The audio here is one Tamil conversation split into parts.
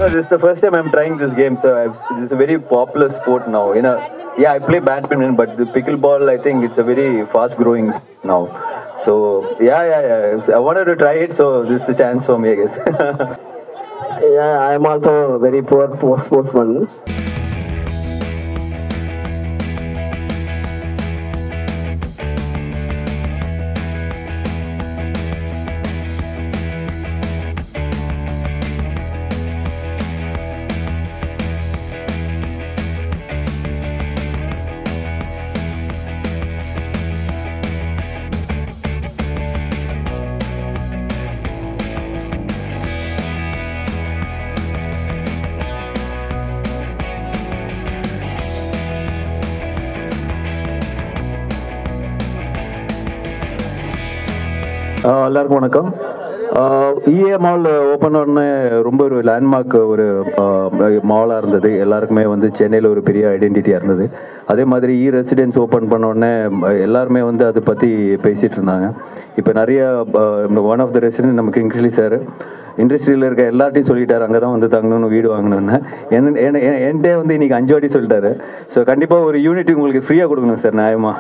this is the first time I'm trying this game, so I've, this is a very popular sport now. You know, yeah, I play badminton, but the pickleball, I think it's a very fast-growing sport now. So yeah, yeah, yeah. So I wanted to try it, so this is a chance for me, I guess. Yeah, I am also very poor post sportsman. ஆஹ் எல்லாருக்கும் வணக்கம் இஏ மால் ஓப்பன் உடனே ரொம்ப ஒரு லேண்ட்மார்க் ஒரு மாலாக இருந்தது எல்லாருக்குமே வந்து சென்னையில் ஒரு பெரிய ஐடென்டிட்டியாக இருந்தது அதே மாதிரி இ ரெசிடென்ஸ் ஓப்பன் பண்ண உடனே அஹ், எல்லாருமே வந்து அதை பற்றி பேசிகிட்டு இருந்தாங்க இப்போ நிறைய ஒன் ஆஃப் த ரெசிடென்ட் நம்ம கிங்ஸ்லி சார் இண்டஸ்ட்ரியில் இருக்க எல்லார்ட்டையும் சொல்லிட்டாரு அங்கே தான் வந்து தங்கணும்னு வீடு வாங்கணும்னு என்ன என்ன- என்ன- என்கிட்டே வந்து இன்னைக்கு அஞ்சு வாட்டி சொல்லிட்டாரு ஸோ கண்டிப்பாக ஒரு யூனிட் உங்களுக்கு ஃப்ரீயாக கொடுக்கணும் சார் நியாயமா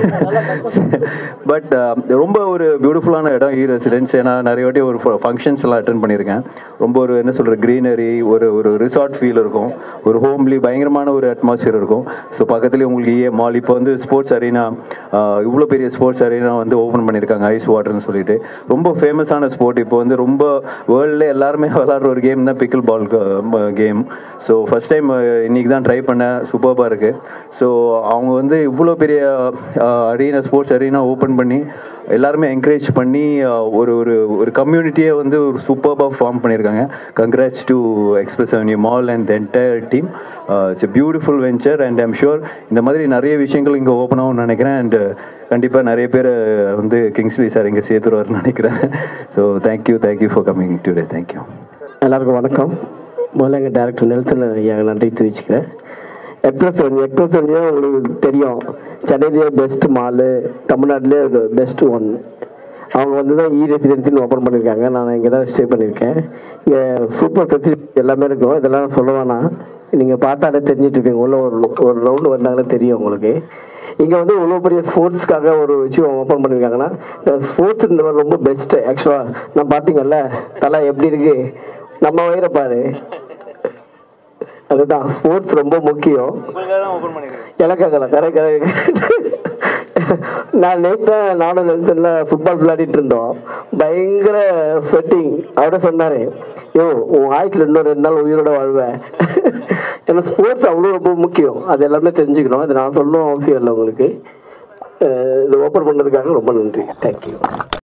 பட் ரொம்ப ஒரு பியூட்டிஃபுல்லான இடம் இ ரெசிடென்ஸ் ஏன்னா நிறைய வாட்டி ஒரு ஃபங்க்ஷன்ஸ் எல்லாம் அட்டன் பண்ணியிருக்கேன் ரொம்ப ஒரு என்ன சொல்கிற க்ரீனரி ஒரு ஒரு ரிசார்ட் ஃபீல் இருக்கும் ஒரு ஹோம்லி பயங்கரமான ஒரு அட்மாஸ்பியர் இருக்கும் ஸோ பக்கத்துலேயே உங்களுக்கு இஏ மால் இப்போ வந்து ஸ்போர்ட்ஸ் அரீனா இவ்வளோ பெரிய ஸ்போர்ட்ஸ் அரீனா வந்து ஓப்பன் பண்ணியிருக்காங்க ஐஸ் வாட்டர்னு சொல்லிட்டு ரொம்ப ஃபேமஸான ஸ்போர்ட் இப்போ வந்து ரொம்ப வேர்ல்டில் எல்லாருமே விளாட்ற ஒரு கேம் தான் pickle ball game so first time இன்னைக்கு தான் ட்ரை பண்ணேன் சூப்பராக இருக்குது ஸோ அவங்க வந்து இவ்வளோ பெரிய அரீனா ஸ்போர்ட்ஸ் அரீனா ஓப்பன் பண்ணி எல்லாருமே என்கரேஜ் பண்ணி அஹ், ஒரு ஒரு ஒரு கம்யூனிட்டியை வந்து ஒரு சூப்பராக ஃபார்ம் பண்ணியிருக்காங்க congrats to Express Avenue mall and entire team it's beautiful venture and I'm sure இந்த மாதிரி நிறைய விஷயங்கள் இங்கே ஓப்பன் ஆகும்னு நினைக்கிறேன் அண்ட் கண்டிப்பாக நிறைய பேர் வந்து கிங்ஸ்லி சார் இங்கே சேர்த்துருவார்னு நினைக்கிறேன் so thank you thank you for coming today thank you எல்லாருக்கும் வணக்கம் முதல்ல எங்கள் டேரக்டர் நெல்சன் ஐயா நன்றி தெரிவிச்சுக்கிறேன் எக்ஸ்பிரஸ் ஒன் எக்ஸ்பிரஸ் ஒன்றியே உங்களுக்கு தெரியும் சென்னையிலேயே பெஸ்ட் மாலு தமிழ்நாட்டிலே ஒரு பெஸ்ட் ஒன் அவங்க வந்து தான் இ ரெசிடென்சின்னு ஓப்பன் பண்ணியிருக்காங்க நான் இங்கே தான் ஸ்டே பண்ணியிருக்கேன் இங்கே சூப்பர் ஃபெசிலிட்டி எல்லாமே இருக்கும் இதெல்லாம் சொல்ல வேணாம் நீங்கள் பார்த்தாலே தெரிஞ்சிட்டு இருப்பீங்க உள்ள ஒரு ஒரு ரவுண்டு வந்தாங்களே தெரியும் உங்களுக்கு இங்கே வந்து இவ்வளோ பெரிய ஸ்போர்ட்ஸ்க்காக ஒரு விஷயம் ஓப்பன் பண்ணியிருக்காங்கன்னா ஸ்போர்ட்ஸ் ரொம்ப பெஸ்ட்டு ஆக்சுவலாக நான் பார்த்தீங்கல்ல தலை எப்படி இருக்கு நம்ம வயிறை பாரு அதுதான் ஸ்போர்ட்ஸ் ரொம்ப முக்கியம் இலக்கங்களை கரை கரை நான் நேற்று நானும் நெல்சன்ல ஃபுட்பால் விளையாடிட்டு இருந்தோம் பயங்கர ஸ்வெட்டிங் அவரே சொன்னாரு யோ உன் ஆயுட்டில் இன்னும் ரெண்டு நாள் உயிரோட வாழ்வேன் ஏன்னா ஸ்போர்ட்ஸ் அவ்வளோ ரொம்ப முக்கியம் அது எல்லாமே தெரிஞ்சுக்கணும் அது நான் சொல்லணும் அவசியம் இல்லை உங்களுக்கு அஹ் இது ஓப்பன் பண்ணதுக்காக ரொம்ப நன்றி தேங்க்யூ